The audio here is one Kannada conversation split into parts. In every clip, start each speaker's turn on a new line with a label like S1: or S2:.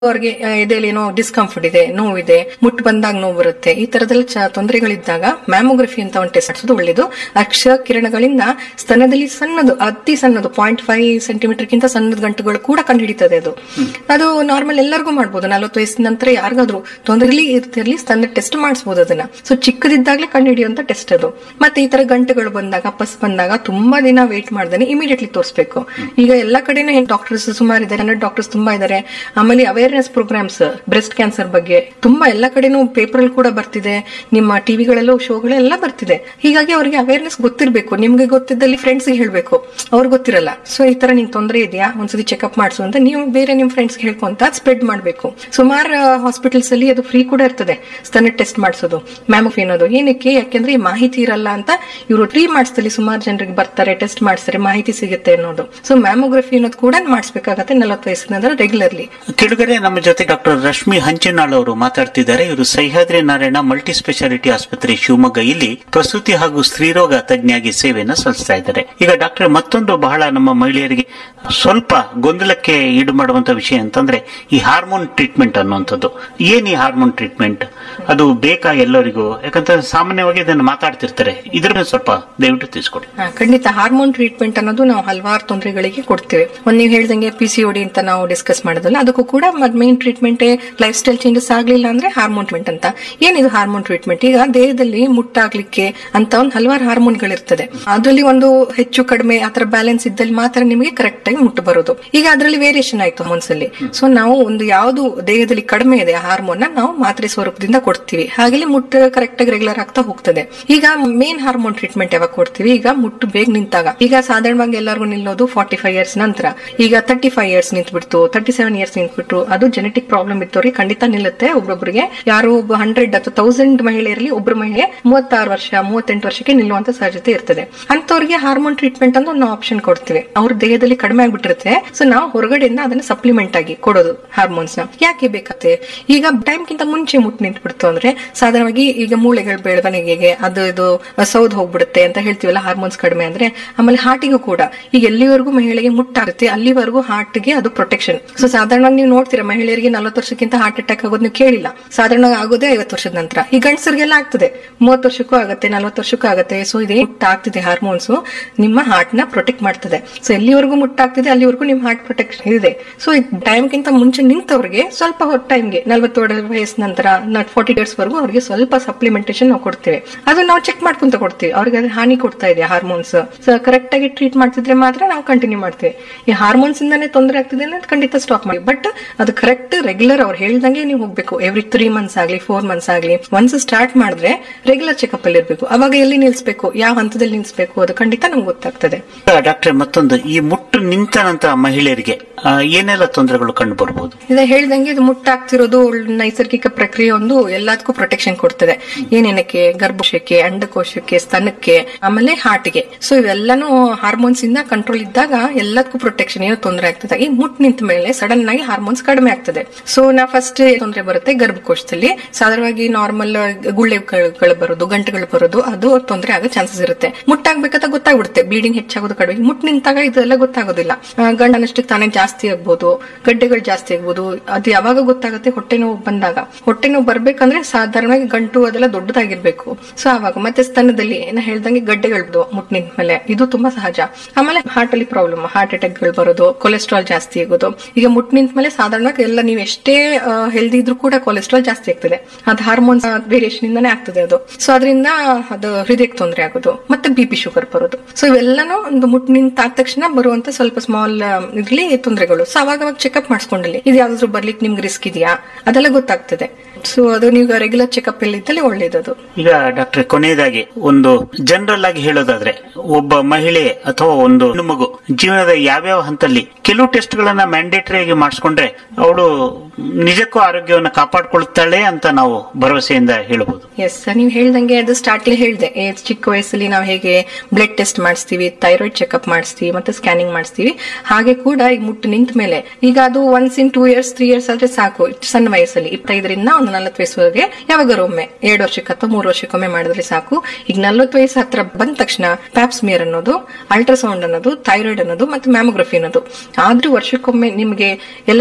S1: ಅವ್ರಿಗೆ ಇದರಲ್ಲಿ ಏನೋ ಡಿಸ್ಕಂಫರ್ಟ್ ಇದೆ ನೋವಿದೆ ಮುಟ್ಟು ಬಂದಾಗ ನೋವು ಬರುತ್ತೆ ಈ ತರದಲ್ಲಿ ಚ- ತೊಂದರೆಗಳಿದ್ದಾಗ ಮ್ಯಾಮೋಗ್ರಫಿ ಅಂತ ಒಂದು ಟೆಸ್ಟ್ ಮಾಡಿಸೋದು ಒಳ್ಳೇದು ಅಕ್ಷ ಕಿರಣಗಳಿಂದ ಸ್ತನದಲ್ಲಿ ಸಣ್ಣದು ಅತಿ ಸಣ್ಣದು ಪಾಯಿಂಟ್ ಫೈವ್ ಸೆಂಟಿಮೀಟರ್ ಗಿಂತ ಸಣ್ಣದ ಗಂಟುಗಳು ಕೂಡ ಕಂಡುಹಿಡಿತದೆ ಅದು ಅದು ನಾರ್ಮಲ್ ಎಲ್ಲರಿಗೂ ಮಾಡ್ಬೋದು ನಲವತ್ತು ವಯಸ್ಸಿನ ನಂತರ ಯಾರಿಗಾದ್ರೂ ತೊಂದರೆಲಿ ಇರ್ತಿರ್ಲಿ ಸ್ತನ ಟೆಸ್ಟ್ ಮಾಡಿಸಬಹುದು ಅದನ್ನ ಸೊ ಚಿಕ್ಕದಿದ್ದಾಗ್ಲೇ ಕಂಡುಹಿಡಿಯುವಂತ ಟೆಸ್ಟ್ ಅದು ಮತ್ತೆ ಈ ತರ ಗಂಟೆಗಳು ಬಂದಾಗ ಪಸ್ ಬಂದಾಗ ತುಂಬಾ ದಿನ ವೇಟ್ ಮಾಡ್ದೇನೆ ಇಮಿಡಿಯೇಟ್ಲಿ ತೋರಿಸಬೇಕು ಈಗ ಎಲ್ಲಾ ಕಡೆನೂ ಡಾಕ್ಟರ್ಸ್ ಸುಮಾರು ಇದ್ದಾರೆ ಕನ್ನಡ ಡಾಕ್ಟರ್ಸ್ ತುಂಬಾ ಇದ್ದಾರೆ ಆಮೇಲೆ ಅವೇರ್ನೆಸ್ ಪ್ರೋಗ್ರಾಮ್ಸ್ ಬ್ರೆಸ್ಟ್ ಕ್ಯಾನ್ಸರ್ ಬಗ್ಗೆ ತುಂಬಾ ಎಲ್ಲಾ ಕಡೆನೂ ಪೇಪರ್ ಕೂಡ ಬರ್ತಿದೆ ನಿಮ್ಮ ಟಿವಿಗಳಲ್ಲೂ ಶೋಗಳೆಲ್ಲ ಬರ್ತಿದೆ ಹೀಗಾಗಿ ಅವರಿಗೆ ಅವೇರ್ನೆಸ್ ಗೊತ್ತಿರಬೇಕು ನಿಮ್ಗೆ ಗೊತ್ತಿದ್ದಲ್ಲಿ ಫ್ರೆಂಡ್ಸ್ ಹೇಳ್ಬೇಕು ಅವ್ರಿಗೆ ಗೊತ್ತಿರಲ್ಲ ಸೊ ಈ ತರ ನಿಂಗೆ ತೊಂದರೆ ಇದೆಯಾ ಒಂದ್ಸತಿ ಚೆಕ್ಅಪ್ ಮಾಡಿಸು ಅಂತ ನೀವು ಬೇರೆ ನಿಮ್ ಫ್ರೆಂಡ್ಸ್ ಹೇಳ್ಕೊಂತ ಸ್ಪ್ರೆಡ್ ಮಾಡಬೇಕು ಸುಮಾರು ಹಾಸ್ಪಿಟಲ್ಸ್ ಅಲ್ಲಿ ಅದು ಫ್ರೀ ಕೂಡ ಇರ್ತದೆ ಸ್ತನ ಟೆಸ್ಟ್ ಮಾಡಿಸೋದು ಮ್ಯಾಮೋಫಿ ಅನ್ನೋದು ಏನಕ್ಕೆ ಯಾಕೆಂದ್ರೆ ಈ ಮಾಹಿತಿ ಇರಲ್ಲ ಅಂತ ಇವರು ಫ್ರೀ ಮಾಡಿಸ್ದಲ್ಲಿ ಸುಮಾರು ಜನರಿಗೆ ಬರ್ತಾರೆ ಟೆಸ್ಟ್ ಮಾಡಿಸ್ತಾರೆ ಮಾಹಿತಿ ಸಿಗುತ್ತೆ ಅನ್ನೋದು ಸೊ ಮ್ಯಾಮೋಗ್ರಫಿ ಅನ್ನೋದು ಕೂಡ ಮಾಡಿಸ್ಬೇಕಾಗತ್ತೆ ನಲವತ್ತು ವಯಸ್ಸಿನ ರೆಗ್ಯುಲರ್ಲಿ
S2: ಕೆಳಗಡೆ ನಮ್ಮ ಜೊತೆ ಡಾಕ್ಟರ್ ರಶ್ಮಿ ಹಂಚಿನಾಳ್ ಅವರು ಮಾತಾಡ್ತಿದ್ದಾರೆ ಇವರು ಸಹ್ಯಾದ್ರಿ ನಾರಾಯಣ ಮಲ್ಟಿ ಸ್ಪೆಷಾಲಿಟಿ ಆಸ್ಪತ್ರೆ ಶಿವಮೊಗ್ಗ ಇಲ್ಲಿ ಪ್ರಸೂತಿ ಹಾಗೂ ಸ್ತ್ರೀರೋಗ ತಜ್ಞಾಗಿ ಸೇವೆಯನ್ನು ಸಲ್ಲಿಸ್ತಾ ಇದ್ದಾರೆ ಈಗ ಡಾಕ್ಟರ್ ಮತ್ತೊಂದು ಬಹಳ ನಮ್ಮ ಮಹಿಳೆಯರಿಗೆ ಸ್ವಲ್ಪ ಗೊಂದಲಕ್ಕೆ ಈಡು ಮಾಡುವಂತ ವಿಷಯ ಅಂತಂದ್ರೆ ಈ ಹಾರ್ಮೋನ್ ಟ್ರೀಟ್ಮೆಂಟ್ ಅನ್ನುವಂಥದ್ದು ಏನ್ ಈ ಹಾರ್ಮೋನ್ ಟ್ರೀಟ್ಮೆಂಟ್ ಅದು ಬೇಕಾ ಎಲ್ಲರಿಗೂ ಯಾಕಂತಂದ್ರೆ ಸಾಮಾನ್ಯವಾಗಿ ಇದನ್ನು ಮಾತಾಡ್ತಿರ್ತಾರೆ ಇದ್ರ ಸ್ವಲ್ಪ ದಯವಿಟ್ಟು ತಿಳಿಸ್ಕೊಡಿ
S1: ಹಾ, ಖಂಡಿತ ಹಾರ್ಮೋನ್ ಟ್ರೀಟ್ಮೆಂಟ್ ಅನ್ನೋದು ನಾವು ಹಲವಾರು ತೊಂದರೆಗಳಿಗೆ ಕೊಡ್ತೇವೆ ಒಂದ್ ನೀವು ಹೇಳ್ದಂಗೆ ಪಿ ಸಿ ಓಡಿ ಅಂತ ನಾವು ಡಿಸ್ಕಸ್ ಮಾಡೋದಲ್ಲ ಅದಕ್ಕೂ ಕೂಡ main treatment lifestyle changes ಆಗ್ಲಿಲ್ಲ ಅಂದ್ರೆ ಹಾರ್ಮೋನ್ ಟ್ರೀಟ್ಮೆಂಟ್ ಅಂತ ಏನಿದು ಹಾರ್ಮೋನ್ ಟ್ರೀಟ್ಮೆಂಟ್ ಈಗ ದೇಹದಲ್ಲಿ ಮುಟ್ಟಾಗ್ಲಿಕ್ಕೆ ಅಂತ ಒಂದು ಹಲವಾರು ಹಾರ್ಮೋನ್ಗಳಿರ್ತದೆ ಅದರಲ್ಲಿ ಒಂದು ಹೆಚ್ಚು ಕಡಿಮೆ ಆತರ ಬ್ಯಾಲೆನ್ಸ್ ಇದ್ದಲ್ಲಿ ಮಾತ್ರ ನಿಮಗೆ ಕರೆಕ್ಟ್ ಆಗಿ ಮುಟ್ಟು ಬರೋದು ಈಗ ಅದರಲ್ಲಿ ವೇರಿಯೇಷನ್ ಆಯ್ತು ಹಾರ್ಮೋನ್ಸ್ ಅಲ್ಲಿ ಸೊ ನಾವು ಒಂದು ಯಾವ್ದು ದೇಹದಲ್ಲಿ ಕಡಿಮೆ ಇದೆ ಹಾರ್ಮೋನ್ ನಾವು ಮಾತ್ರೆ ಸ್ವರೂಪದಿಂದ ಕೊಡ್ತೀವಿ ಹಾಗೆ ಮುಟ್ಟು ಕರೆಕ್ಟ್ ಆಗಿ ರೆಗ್ಯುಲರ್ ಆಗ್ತಾ ಹೋಗ್ತದೆ ಈಗ ಮೇನ್ ಹಾರ್ಮೋನ್ ಟ್ರೀಟ್ಮೆಂಟ್ ಯಾವಾಗ ಕೊಡ್ತೀವಿ ಈಗ ಮುಟ್ಟು ಬೇಗ ನಿಂತಾಗ ಈಗ ಸಾಧಾರಣವಾಗಿ ಎಲ್ಲರಿಗೂ ನಿಲ್ಲೋದು ಫಾರ್ಟಿ ಫೈವ್ ಇಯರ್ಸ್ ನಂತರ ಈಗ ತರ್ಟಿ ಫೈವ್ ಇಯರ್ಸ್ ನಿಂತ್ಬಿಡ್ತು ತರ್ಟಿ ಸೆವೆನ್ ಇಯರ್ಸ್ ನಿಂತ್ಬಿಟ್ರು ಅದು ಜೆನೆಟಿಕ್ ಪ್ರಾಬ್ಲಮ್ ಇದ್ದವ್ರಿಗೆ ಖಂಡಿತ ನಿಲ್ಲುತ್ತೆ ಒಬ್ಬೊಬ್ಬರಿಗೆ ಯಾರೋ ಒಬ್ಬ ಹಂಡ್ರೆಡ್ ಅಥವಾ ತೌಸಂಡ್ ಮಹಿಳೆಯರಲ್ಲಿ ಒಬ್ಬರು ಮಹಿಳೆ ಮೂವತ್ತಾರು ವರ್ಷ ಮೂವತ್ತೆಂಟು ವರ್ಷಕ್ಕೆ ನಿಲ್ಲುವಂತ ಸಾಧ್ಯತೆ ಇರ್ತದೆ ಅಂತವ್ರಿಗೆ ಹಾರ್ಮೋನ್ ಟ್ರೀಟ್ಮೆಂಟ್ ಅಂತ ಒಂದು ಆಪ್ಷನ್ ಕೊಡ್ತೀವಿ ಅವ್ರ ದೇಹದಲ್ಲಿ ಕಡಿಮೆ ಆಗ್ಬಿಟ್ಟಿರುತ್ತೆ ಸೊ ನಾವು ಹೊರಗಡೆಯಿಂದ ಅದನ್ನ ಸಪ್ಲಿಮೆಂಟ್ ಆಗಿ ಕೊಡೋದು ಹಾರ್ಮೋನ್ಸ್ ನ ಯಾಕೆ ಬೇಕಾಗುತ್ತೆ ಈಗ ಟೈಮ್ ಗಿಂತ ಮುಂಚೆ ಮುಟ್ಟು ನಿಂತ್ಬಿಡ್ತು ಅಂದ್ರೆ ಸಾಧಾರಣವಾಗಿ ಈಗ ಮೂಳೆಗಳ ಬೆಳವಣಿಗೆಗೆ ಅದು ಇದು ಸೌದ್ ಹೋಗ್ಬಿಡುತ್ತೆ ಅಂತ ಹೇಳ್ತೀವಲ್ಲ ಹಾರ್ಮೋನ್ಸ್ ಕಡಿಮೆ ಅಂದ್ರೆ ಆಮೇಲೆ ಹಾರ್ಟಿಗೂ ಕೂಡ ಈಗ ಎಲ್ಲಿವರೆಗೂ ಮಹಿಳೆಗೆ ಮುಟ್ಟಾಗುತ್ತೆ ಅಲ್ಲಿವರೆಗೂ ಹಾರ್ಟ್ಗೆ ಅದು ಪ್ರೊಟೆಕ್ಷನ್ ಸೊ ಸಾಧಾರಣವಾಗಿ ನೀವು ನೋಡ್ತೀರಾ ಮಹಿಳೆಯರಿಗೆ ನಲವತ್ತು ವರ್ಷಕ್ಕಿಂತ ಹಾರ್ಟ್ ಅಟ್ಯಾಕ್ ಆಗೋದು ನೀವು ಕೇಳಿಲ್ಲ ಸಾಧಾರಣವಾಗಿ ಆಗೋದೇ ಐವತ್ತು ವರ್ಷದ ನಂತರ ಈ ಗಂಡಸರಿಗೆಲ್ಲ ಆಗ್ತದೆ ಮೂವತ್ತು ವರ್ಷಕ್ಕೂ ಆಗುತ್ತೆ ನಲವತ್ತು ವರ್ಷಕ್ಕೂ ಆಗುತ್ತೆ ಸೊ ಇದೇ ಮುಟ್ಟಾಗ್ತಿದೆ ಹಾರ್ಮೋನ್ಸ್ ನಿಮ್ಮ ಹಾರ್ಟ್ ನ ಪ್ರೊಟೆಕ್ಟ್ ಮಾಡ್ತದೆ ಸೊ ಎಲ್ಲಿವರೆಗೂ ಮುಟ್ಟಾಗ್ತಿದೆ ಅಲ್ಲಿವರೆಗೂ ನಿಮ್ಮ ಹಾರ್ಟ್ ಪ್ರೊಟೆಕ್ಷನ್ ಇದೆ ಸೊ ಟೈಮ್ಗಿಂತ ಮುಂಚೆ ನಿಂತವ್ರಿಗೆ ಸ್ವಲ್ಪ ಟೈಮ್ಗೆ ನಲ್ವತ್ತು ವಯಸ್ಸು ನಂತರ ಫಾರ್ಟಿ ಇಯರ್ಸ್ ವರೆಗೂ ಅವ್ರಿಗೆ ಸ್ವಲ್ಪ ಸಪ್ಲಿಮೆಂಟೇಶನ್ ನಾವು ಕೊಡ್ತೇವೆ ಅದು ನಾವು ಚೆಕ್ ಮಾಡ್ಕೊಂತ ಕೊಡ್ತೀವಿ ಅವ್ರಿಗೆ ಅದು ಹಾನಿ ಕೊಡ್ತಾ ಇದೆ ಹಾರ್ಮೋನ್ಸ್ ಕರೆಕ್ಟ್ ಆಗಿ ಟ್ರೀಟ್ ಮಾಡ್ತಿದ್ರೆ ಮಾತ್ರ ನಾವು ಕಂಟಿನ್ಯೂ ಮಾಡ್ತೇವೆ ಈ ಹಾರ್ಮೋನ್ಸ್ ಇಂದಾನೆ ತೊಂದರೆ ಆಗ್ತಿದೆ ಅಂದ್ರೆ ಖಂಡಿತ ಸ್ಟಾಪ್ ಮಾಡಿ ಬಟ್ ಅದು ಕರೆಕ್ಟ್ ರೆಗ್ಯುಲರ್ ಅವ್ರು ಹೇಳ್ದಂಗೆ ನೀವು ಹೋಗ್ಬೇಕು ಎವ್ರಿ ತ್ರೀ ಮಂತ್ಸ್ ಆಗ್ಲಿ ಫೋರ್ ಮಂತ್ಸ್ ಆಗ್ಲಿ ಒನ್ಸ್ ಸ್ಟಾರ್ಟ್ ಮಾಡಿದ್ರೆ ರೆಗ್ಯುಲರ್ ಚೆಕಪ್ ಅಲ್ಲಿ ಇರ್ಬೇಕು ಅವಾಗ ಎಲ್ಲಿ ನಿಲ್ಸ್ಬೇಕು ಯಾವ ಹಂತದಲ್ಲಿ ನಿಲ್ಸ್ಬೇಕು ಅದು ಖಂಡಿತ ನಮ್ಗೆ ಗೊತ್ತಾಗ್ತದೆ
S2: ಡಾಕ್ಟ್ರೆ ಮತ್ತೊಂದು ಈ ಮುಟ್ಟು ನಿಂತ ನಂತರ ಮಹಿಳೆಯರಿಗೆ ಆ, ಏನೆಲ್ಲ ತೊಂದರೆಗಳು ಕಂಡು ಬರಬಹುದು
S1: ಇದೇ ಹೇಳ್ದಂಗೆ ಇದು ಮುಟ್ಟಾಗ್ತಿರೋದು ಒಳ್ಳೆ ನೈಸರ್ಗಿಕ ಪ್ರಕ್ರಿಯೆ ಒಂದು ಎಲ್ಲದಕ್ಕೂ ಪ್ರೊಟೆಕ್ಷನ್ ಕೊಡ್ತದೆ ಏನೇನಕ್ಕೆ ಗರ್ಭಕೋಶಕ್ಕೆ ಅಂಡಕೋಶಕ್ಕೆ ಸ್ತನಕ್ಕೆ ಆಮೇಲೆ ಹಾರ್ಟ್ಗೆ ಸೊ ಇವೆಲ್ಲಾನು ಹಾರ್ಮೋನ್ಸ್ ಇಂದ ಕಂಟ್ರೋಲ್ ಇದ್ದಾಗ ಎಲ್ಲದಕ್ಕೂ ಪ್ರೊಟೆಕ್ಷನ್ ಏನೋ ತೊಂದರೆ ಆಗ್ತದೆ ಈ ಮುಟ್ ನಿಂತ ಮೇಲೆ ಸಡನ್ ಆಗಿ ಹಾರ್ಮೋನ್ಸ್ ಕಡಿಮೆ ಆಗ್ತದೆ ಸೊ ನಾ ಫಸ್ಟ್ ತೊಂದರೆ ಬರುತ್ತೆ ಗರ್ಭಕೋಶದಲ್ಲಿ ಸಾಧಾರಣವಾಗಿ ನಾರ್ಮಲ್ ಗುಳ್ಳೆಗಳು ಬರೋದು ಗಂಟೆಗಳು ಬರೋದು ಅದು ತೊಂದರೆ ಆಗೋ ಚಾನ್ಸಸ್ ಇರುತ್ತೆ ಮುಟ್ಟಾಗ್ಬೇಕಂತ ಗೊತ್ತಾಗ್ಬಿಡುತ್ತೆ ಬ್ಲೀಡಿಂಗ್ ಹೆಚ್ಚಾಗೋದು ಕಡಿಮೆ ಮುಟ್ ನಿಂತಾಗ ಇದೆಲ್ಲ ಗೊತ್ತಾಗೋದಿಲ್ಲ ಆ, ಗಂಡನಷ್ಟು ತಾನೇ ಜಾಸ್ತಿ ಆಗ್ಬೋದು ಗಡ್ಡೆಗಳು ಜಾಸ್ತಿ ಆಗ್ಬೋದು ಅದು ಯಾವಾಗ ಗೊತ್ತಾಗುತ್ತೆ ಹೊಟ್ಟೆ ನೋವು ಬಂದಾಗ ಹೊಟ್ಟೆ ನೋವು ಬರ್ಬೇಕಂದ್ರೆ ಸಾಧಾರಣವಾಗಿ ಗಂಟು ಅದೆಲ್ಲ ದೊಡ್ಡದಾಗಿರ್ಬೇಕು ಸೊ ಆವಾಗ ಮತ್ತೆ ಸ್ತನದಲ್ಲಿ ನಾ ಹೇಳ್ದಂಗೆ ಗಡ್ಡೆಗಳು ಮುಟ್ ನಿಂತ ಮೇಲೆ ಇದು ತುಂಬಾ ಸಹಜ ಆಮೇಲೆ ಹಾರ್ಟ್ ಅಲ್ಲಿ ಪ್ರಾಬ್ಲಮ್ ಹಾರ್ಟ್ ಅಟ್ಯಾಕ್ ಗಳು ಬರೋದು ಕೊಲೆಸ್ಟ್ರಾಲ್ ಜಾಸ್ತಿ ಆಗೋದು ಈಗ ಮುಟ್ ನಿಂತ ಮೇಲೆ ಸಾಧಾರಣವಾಗಿ ಎಲ್ಲ ನೀವು ಎಷ್ಟೇ ಹೆಲ್ದಿ ಇದ್ರೂ ಕೂಡ ಕೊಲೆಸ್ಟ್ರಾಲ್ ಜಾಸ್ತಿ ಆಗ್ತದೆ ಅದು ಹಾರ್ಮೋನ್ಸ್ ವೇರಿಯೇಷನ್ ಇಂದಾನೇ ಆಗ್ತದೆ ಅದು ಸೊ ಅದರಿಂದ ಅದು ಹೃದಯಕ್ಕೆ ತೊಂದರೆ ಆಗೋದು ಮತ್ತೆ ಬಿ ಪಿ ಶುಗರ್ ಬರೋದು ಸೊ ಇವೆಲ್ಲನೂ ಒಂದು ಮುಟ್ ನಿಂತ ಆದ ತಕ್ಷಣ ಬರುವಂತ ಸ್ವಲ್ಪ ಸ್ಮಾಲ್ ಇದ್ರಲ್ಲಿ ತೊಂದರೆಗಳು ಸೊ ಅವಾಗ ಅವಾಗ ಚೆಕ್ಅಪ್ ಮಾಡಿಸ್ಕೊಂಡಲ್ಲಿ ಇದು ಯಾವ್ದಾದ್ರು ಬರ್ಲಿಕ್ಕೆ ನಿಮ್ಗೆ ರಿಸ್ಕ್ ಇದೆಯಾ ಅದೆಲ್ಲ ಗೊತ್ತಾಗ್ತದೆ ಸೊ ಅದು ನೀವು ರೆಗ್ಯುಲರ್ ಚೆಕ್ಅಪ್ ಅಲ್ಲಿ ಇದ್ದಲ್ಲಿ ಒಳ್ಳೇದದು
S2: ಈಗ ಡಾಕ್ಟರ್ ಕೊನೆಯದಾಗಿ ಒಂದು ಜನರಲ್ ಆಗಿ ಹೇಳೋದಾದ್ರೆ ಒಬ್ಬ ಮಹಿಳೆ ಅಥವಾ ಒಂದು ಹೆಣ್ಣು ಮಗು ಜೀವನದ ಯಾವ್ಯಾವ ಹಂತಲ್ಲಿ ಕೆಲವು ಟೆಸ್ಟ್ ಗಳನ್ನ ಮ್ಯಾಂಡೇಟರಿ ಆಗಿ ಮಾಡಿಸ್ಕೊಂಡ್ರೆ ಅವಳು ನಿಜಕ್ಕೂ ಆರೋಗ್ಯವನ್ನು ಕಾಪಾಡ್ಕೊಳ್ತಾಳೆ ಅಂತ ನಾವು ಭರವಸೆಯಿಂದ ಹೇಳಬಹುದು
S1: ಎಸ್ ನೀವು ಹೇಳ್ದಂಗೆ ಅದು ಸ್ಟಾರ್ಟಿಂಗ್ ಹೇಳ್ದೆ ಏ, ಚಿಕ್ಕ ವಯಸ್ಸಲ್ಲಿ ನಾವು ಹೇಗೆ ಬ್ಲಡ್ ಟೆಸ್ಟ್ ಮಾಡಿಸ್ತೀವಿ ಥೈರಾಯ್ಡ್ ಚೆಕ್ಅಪ್ ಮಾಡಿಸ್ತೀವಿ ಮತ್ತೆ ಸ್ಕ್ಯಾನಿಂಗ್ ಮಾಡಿಸ್ತೀವಿ ಹಾಗೆ ಕೂಡ ಈಗ ಮುಟ್ಟು ನಿಂತ ಮೇಲೆ ಈಗ ಅದು once in two years three years ಆದ್ರೆ ಸಾಕು ಇಷ್ಟು ಸಣ್ಣ ವಯಸ್ಸಲ್ಲಿ ಇಪ್ಪತ್ತೈದರಿಂದ ಒಂದು ನಲವತ್ತು ವಯಸ್ಸುವರೆಗೆ ಯಾವಾಗಾರು ಒಮ್ಮೆ ಎರಡು ವರ್ಷಕ್ಕೆ ಅಥವಾ ಮೂರು ವರ್ಷಕ್ಕೊಮ್ಮೆ ಮಾಡಿದ್ರೆ ಸಾಕು ಈಗ ನಲ್ವತ್ತು ವಯಸ್ಸು ಹತ್ರ ಬಂದ ತಕ್ಷಣ ಪ್ಯಾಪ್ಸ್ಮಿಯರ್ ಅನ್ನೋದು ಅಲ್ಟ್ರಾಸೌಂಡ್ ಅನ್ನೋದು ಥೈರಾಯ್ಡ್ ಅನ್ನೋದು ಮತ್ತೆ ಮ್ಯಾಮೋಗ್ರಫಿ ಅನ್ನೋದು ಆದ್ರೂ ವರ್ಷಕ್ಕೊಮ್ಮೆ ನಿಮಗೆ ಎಲ್ಲ ಹತ್ತು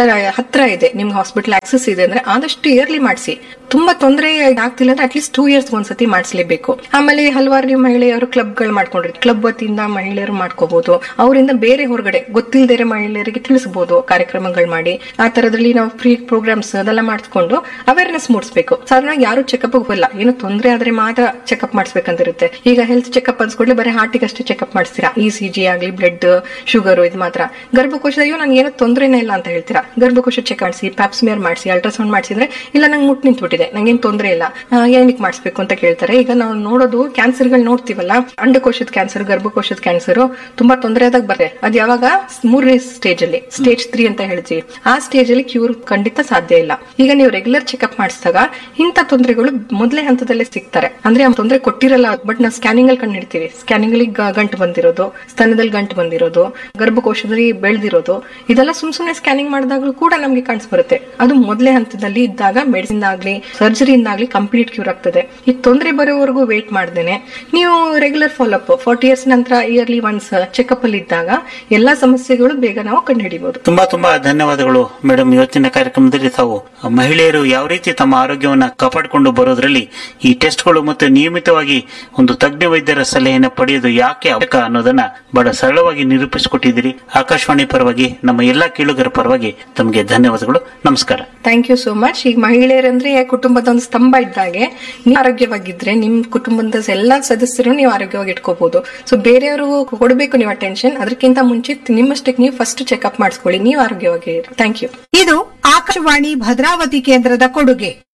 S1: ಹತ್ರ ಇದೆ ನಿಮ್ಗೆ ಹಾಸ್ಪಿಟಲ್ ಆಕ್ಸೆಸ್ ಇದೆ ಅಂದ್ರೆ ಆದಷ್ಟು ಇಯರ್ಲಿ ಮಾಡಿಸಿ ತುಂಬಾ ತೊಂದರೆ ಆಗ್ತಿಲ್ಲ ಅಂದ್ರೆ ಅಟ್ಲೀಸ್ಟ್ ಟೂ ಇಯರ್ಸ್ ಒಂದ್ಸತಿ ಮಾಡಿಸ್ಲೇಬೇಕು ಆಮೇಲೆ ಹಲವಾರು ನೀವು ಮಹಿಳೆಯರು ಕ್ಲಬ್ಗಳು ಮಾಡ್ಕೊಂಡ್ರಿ ಕ್ಲಬ್ ವತಿಯಿಂದ ಮಹಿಳೆಯರು ಮಾಡ್ಕೋಬಹುದು ಅವರಿಂದ ಬೇರೆ ಹೊರಗಡೆ ಗೊತ್ತಿಲ್ಲದೆ ಮಹಿಳೆಯರಿಗೆ ತಿಳಿಸಬಹುದು ಕಾರ್ಯಕ್ರಮಗಳು ಮಾಡಿ ಆ ತರದಲ್ಲಿ ನಾವು ಫ್ರೀ ಪ್ರೋಗ್ರಾಮ್ಸ್ ಅದೆಲ್ಲ ಮಾಡಿಸ್ಕೊಂಡು ಅವೇರ್ನೆಸ್ ಮೂಡಿಸಬೇಕು ಸಾಧಾರಣ ಯಾರು ಚೆಕಪ್ ಹೋಗಲ್ಲ ಏನು ತೊಂದರೆ ಆದ್ರೆ ಮಾತ್ರ ಚೆಕಪ್ ಮಾಡಿಸ್ಬೇಕಂತಿರುತ್ತೆ ಈಗ ಹೆಲ್ತ್ ಚೆಕಪ್ ಅನ್ಸ್ಕೊಡ್ಲಿ ಬರೀ ಹಾರ್ಟಿಗೆ ಅಷ್ಟೇ ಚೆಕಪ್ ಮಾಡಿಸ್ತೀರಾ ಇ ಸಿ ಜಿ ಆಗ್ಲಿ ಬ್ಲಡ್ ಶುಗರ್ ಇದು ಮಾತ್ರ ಗರ್ಭಕೋಶದ ಅಯ್ಯೋ ನನ್ಗೆ ಏನೋ ತೊಂದರೆನೇ ಇಲ್ಲ ಅಂತ ಹೇಳ್ತೀರಾ ಗರ್ಭಕೋಶ ಚೆಕ್ ಮಾಡಿಸಿ ಪ್ಯಾಪ್ಸ್ಮಿಯರ್ ಮಾಡಿಸಿ ಅಲ್ಟ್ರಾಸೌಂಡ್ ಮಾಡಿಸಿದ್ರೆ ಇಲ್ಲ ನಂಗೆ ಮುಟ್ಟು ನಿಂತ್ಬಿಟ್ಟಿದೆ ನಂಗೇನು ತೊಂದರೆ ಇಲ್ಲ ಆ, ಏನಕ್ಕೆ ಮಾಡಿಸ್ಬೇಕು ಅಂತ ಕೇಳ್ತಾರೆ ಈಗ ನಾವು ನೋಡೋದು ಕ್ಯಾನ್ಸರ್ಗಳು ನೋಡ್ತೀವಲ್ಲ ಅಂಡಕೋಶದ ಕ್ಯಾನ್ಸರ್ ಗರ್ಭಕೋಶದ ಕ್ಯಾನ್ಸರ್ ತುಂಬಾ ತೊಂದರೆ ಆದಾಗ ಬರುತ್ತೆ ಅದು ಯಾವಾಗ ಮೂರನೇ ಸ್ಟೇಜ್ ಅಲ್ಲಿ ಸ್ಟೇಜ್ ತ್ರೀ ಅಂತ ಹೇಳ್ತೀವಿ ಆ ಸ್ಟೇಜ್ ಅಲ್ಲಿ ಕ್ಯೂರ್ ಖಂಡಿತ ಸಾಧ್ಯ ಇಲ್ಲ ಈಗ ನೀವು ರೆಗ್ಯುಲರ್ ಚೆಕ್ಅಪ್ ಮಾಡಿಸಿದಾಗ ಇಂಥ ತೊಂದರೆಗಳು ಮೊದಲೇ ಹಂತದಲ್ಲೇ ಸಿಗ್ತಾರೆ ಅಂದ್ರೆ ಆ ತೊಂದರೆ ಕೊಟ್ಟಿರಲ್ಲ ಬಟ್ ನಾವು ಸ್ಕ್ಯಾನಿಂಗ್ ಅಲ್ಲಿ ಕಂಡು ಹಿಡ್ತೀವಿ ಸ್ಕ್ಯಾನಿಂಗ್ ಅಲ್ಲಿ ಗ- ಗಂಟು ಬಂದಿರೋದು ಸ್ತನದಲ್ಲಿ ಗಂಟು ಬಂದಿರೋದು ಗರ್ಭಕೋಶದಲ್ಲಿ ಬೆಳೆದಿರೋದು ಇದೆಲ್ಲ ಸುಮ್ ಸುಮ್ನೆ ಸ್ಕ್ಯಾನಿಂಗ್ ಮಾಡಿದಾಗಲೂ ಕೂಡ ನಮ್ಗೆ ಕಾಣಿಸ್ಬರುತ್ತೆ ಅದು ಮೊದಲೇ ಹಂತದಲ್ಲಿ ಇದ್ದಾಗ ಮೆಡಿಸಿನ್ ಆಗ್ಲಿ ಸರ್ಜರಿಯಿಂದ ಆಗ್ಲಿ ಕಂಪ್ಲೀಟ್ ಕ್ಯೂರ್ ಆಗ್ತದೆ ಈ ತೊಂದರೆ ಬರೋವರೆಗೂ ವೇಟ್ ಮಾಡ್ದೇನೆ ನೀವು ರೆಗ್ಯುಲರ್ ಫಾಲೋಅಪ್ ಫಾರ್ಟಿ ಇಯರ್ಸ್ ನಂತರ ಇಯರ್ಲಿ ಒನ್ಸ್ ಚೆಕಪ್ ಅಲ್ಲಿ ಇದ್ದಾಗ ಎಲ್ಲಾ ಸಮಸ್ಯೆಗಳು ಬೇಗ ನಾವು ಕಂಡುಹಿಡಿಬಹುದು
S2: ತುಂಬಾ ತುಂಬಾ ಧನ್ಯವಾದಗಳು ಮೇಡಮ್ ಇವತ್ತಿನ ಕಾರ್ಯಕ್ರಮದಲ್ಲಿ ತಾವು ಮಹಿಳೆಯರು ಯಾವ ರೀತಿ ತಮ್ಮ ಆರೋಗ್ಯವನ್ನ ಕಾಪಾಡಿಕೊಂಡು ಬರೋದ್ರಲ್ಲಿ ಈ ಟೆಸ್ಟ್ಗಳು ಮತ್ತು ನಿಯಮಿತವಾಗಿ ಒಂದು ತಜ್ಞ ವೈದ್ಯರ ಸಲಹೆಯನ್ನು ಪಡೆಯೋದು ಯಾಕೆ ಅವಶ್ಯಕ ಅನ್ನೋದನ್ನ ಬಹಳ ಸರಳವಾಗಿ ನಿರೂಪಿಸಿಕೊಟ್ಟಿದ್ದೀರಿ ಆಕಾಶವಾಣಿ ಪರವಾಗಿ ನಮ್ಮ ಎಲ್ಲಾ ಕೇಳುಗರ ಪರವಾಗಿ ತಮಗೆ ಧನ್ಯವಾದಗಳು ನಮಸ್ಕಾರ
S1: ಥ್ಯಾಂಕ್ ಯು ಸೋ ಮಚ್ ಈಗ ಮಹಿಳೆಯರಂದ್ರೆ ಕುಟುಂಬದ ಒಂದು ಸ್ತಂಭ ಇದ್ದಾಗೆ ನೀವು ಆರೋಗ್ಯವಾಗಿದ್ರೆ ನಿಮ್ ಕುಟುಂಬದ ಎಲ್ಲಾ ಸದಸ್ಯರು ನೀವು ಆರೋಗ್ಯವಾಗಿ ಇಟ್ಕೋಬಹುದು ಸೊ ಬೇರೆಯವರು ಕೊಡಬೇಕು ನೀವು ಅಟೆನ್ಷನ್ ಅದಕ್ಕಿಂತ ಮುಂಚೆ ನಿಮ್ಮಷ್ಟಕ್ಕೆ ನೀವು ಫಸ್ಟ್ ಚೆಕ್ಅಪ್ ಮಾಡಿಸ್ಕೊಳ್ಳಿ ನೀವು ಆರೋಗ್ಯವಾಗಿ ಥ್ಯಾಂಕ್ ಯು
S3: ಇದು ಆಕಾಶವಾಣಿ ಭದ್ರಾವತಿ ಕೇಂದ್ರದ ಕೊಡುಗೆ